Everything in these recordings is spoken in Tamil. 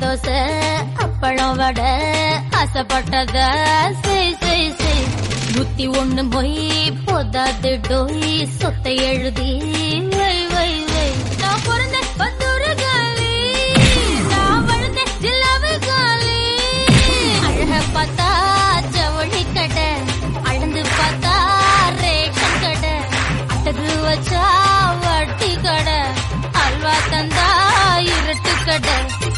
தோசை அப்பளம் வடை ஆசைப்பட்டத செய் செய் செய் புத்தி ஒண்ணு மொய் போதாது டோய் சொத்தை எழுதி வை வை வை நான் பிறந்த பத்தூரு காலி நான் வளர்ந்த ஜில்லாவு காலி அழக பார்த்தா ஜவுளி கடை அளந்து பார்த்தா ரேஷன் கடை அட்டகு வச்சா வட்டி கடை அல்வா தந்தா இருட்டு கடை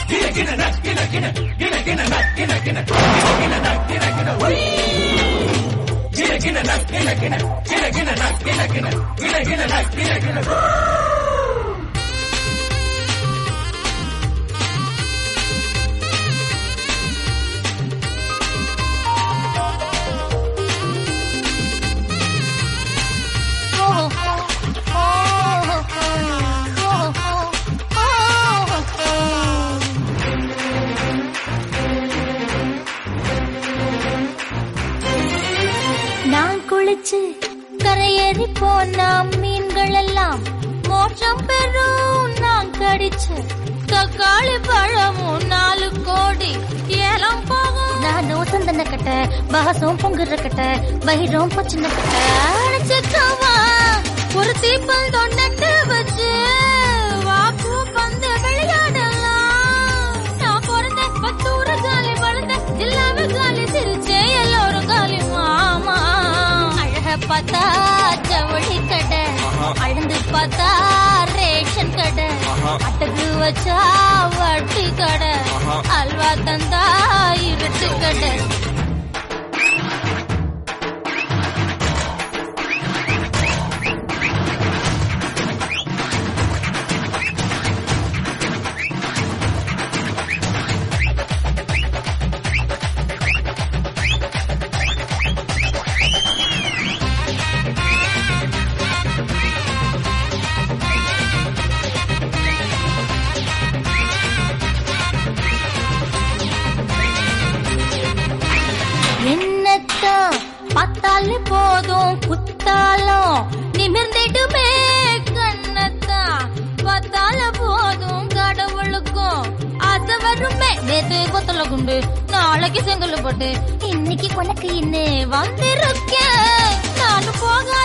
நான் குளிச்சு கரையேறி போனா மீன்கள் எல்லாம் மோட்சம் பெறும் நான் கடிச்சு தக்காளி பழமும் நாலு கோடி ஏலம் போகும் நானும் சந்தன கட்ட பாசம் பொங்குற கட்ட வயிறும் பச்சின கட்ட அடைச்சுக்கவா ஒரு தீப்பல் தொண்டட்டு வச்சு வாக்கு பந்து விளையாடலாம் நான் பிறந்த பத்தூறு காலி வளர்ந்த ஜில்லாவு காலி சிரிச்சே எல்லோரும் காலி மாமா அழக பார்த்தா ஜவுளி கடை அழுந்து பார்த்தா ரேஷன் கடை அட்டகு வச்சா வட்டி கடை அல்வா தந்தா இருட்டு கடை என்னத்தான் பார்த்தாலே போதும் குத்தாலும் நிமிர்ந்திடுமே கண்ணத்தான் பார்த்தால போதும் கடவுளுக்கும் ஆசை வருமே நேத்து கொத்தல குண்டு நாளைக்கு செங்கல் போட்டு இன்னைக்கு உனக்கு இன்னே வந்திருக்கேன் நானும் போக